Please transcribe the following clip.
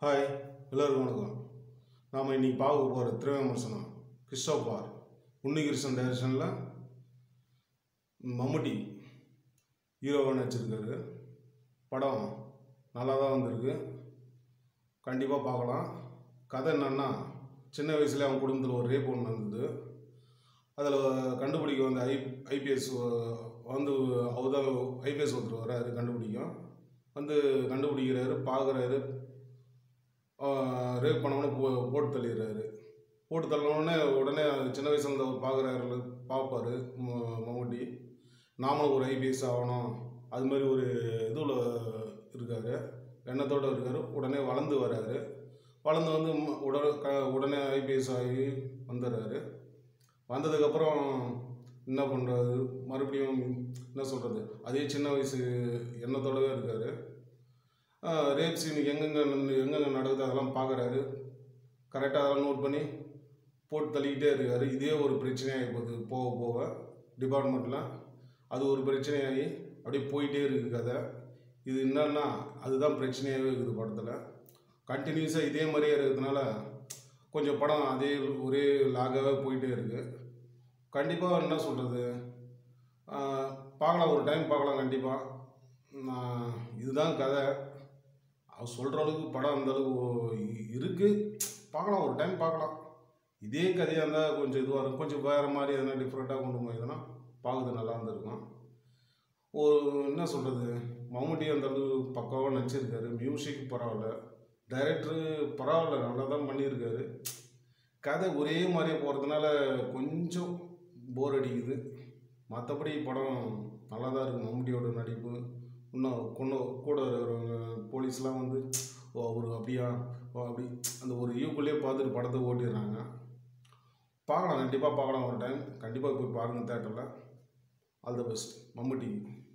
hi எல்லோருக்கும் வணக்கம் நாம் இன்னைக்கு பார்க்க போகிற திரை விமர்சனம் கிறிஸ்டோபார் உன்னிகிருஷ்ணன் டைரக்ஷனில் மம்முட்டி ஹீரோவாக நடிச்சிருக்காரு படம் நல்லா தான் வந்திருக்கு கண்டிப்பாக பார்க்கலாம் கதை என்னன்னா சின்ன வயசுல அவன் குடும்பத்தில் ஒரு ரேப் ஒன்று நடந்தது அதில் கண்டுபிடிக்க வந்த ஐ ஐபிஎஸ் வந்து அவர் தான் ஐபிஎஸ் ஒருத்தர் வராரு கண்டுபிடிக்கும் வந்து கண்டுபிடிக்கிறாரு பார்க்குறாரு ரேப் பண்ணவொடனே போ போட்டு தள்ளிடுறாரு போட்டு தள்ளினோடனே உடனே சின்ன வயசுல இருந்து அவர் பார்க்குறாரு பார்ப்பாரு ம- மம்முட்டி நாமளும் ஒரு ஐபிஎஸ் ஆகணும் அது மாதிரி ஒரு இதில் இருக்காரு எண்ணத்தோடு இருக்காரு உடனே வளர்ந்து வராரு வளர்ந்து வந்து ம- உடனே க உடனே ஐபிஎஸ் ஆகி வந்துடுறாரு வந்ததுக்கப்புறம் என்ன பண்ணுறாரு மறுபடியும் என்ன சொல்கிறது அதே சின்ன வயசு எண்ணத்தோடவே இருக்கார் ரேப் சீன் எங்கெங்கே நின்னு- எங்கெங்கே நடக்குது அதெல்லாம் பார்க்குறாரு கரெக்டாக அதெல்லாம் நோட் பண்ணி போட்டு தள்ளிக்கிட்டே இருக்காரு இதே ஒரு பிரச்சனையாகி போகுது போக போக டிபார்ட்மெண்ட்டில் அது ஒரு பிரச்சனையாகி அப்படியே போயிட்டே இருக்குது கதை இது என்னன்னா அதுதான் பிரச்சனையாகவே இருக்குது படத்தில் கண்டினியூஸாக இதே மாதிரியே இருக்கிறதுனால கொஞ்சம் படம் அதே ஒரே லாகாகவே போயிட்டே இருக்குது கண்டிப்பாக என்ன சொல்கிறது பார்க்கலாம் ஒரு டைம் பார்க்கலாம் கண்டிப்பாக இதுதான் கதை அவர் சொல்கிற அளவுக்கு படம் அந்த அளவுக்கு இருக்குது பார்க்கலாம் ஒரு டைம் பார்க்கலாம் இதே கதையாக இருந்தால் கொஞ்சம் இதுவாக இருக்கும் கொஞ்சம் வேறு மாதிரி எதனா டிஃப்ரெண்ட்டாக கொண்டு போயிருந்தனா பார்க்குறது நல்லா இருந்திருக்கும் ஒரு என்ன சொல்கிறது மம்முட்டி அந்த அளவுக்கு பக்காவாக நடிச்சிருக்காரு மியூசிக் பரவாயில்ல டைரக்டரு பரவாயில்ல நல்லா தான் பண்ணியிருக்காரு கதை ஒரே மாதிரியே போகிறதுனால கொஞ்சம் போர் அடிக்குது மற்றபடி படம் நல்லா தான் இருக்குது மம்முட்டியோட நடிப்பு இன்னும் கொண்டு கூட இருக்கிறவங்க போலீஸ்லாம் வந்து ஓ அவர் அப்படியா ஓ அப்படி அந்த ஒரு யூக்குள்ளேயே பார்த்துட்டு படத்தை ஓட்டிடுறாங்க பார்க்கலாம் கண்டிப்பாக பார்க்கலாம் ஒரு டைம் கண்டிப்பாக போய் பாருங்கள் தேட்டரில் ஆல் த பெஸ்ட் மம்முட்டி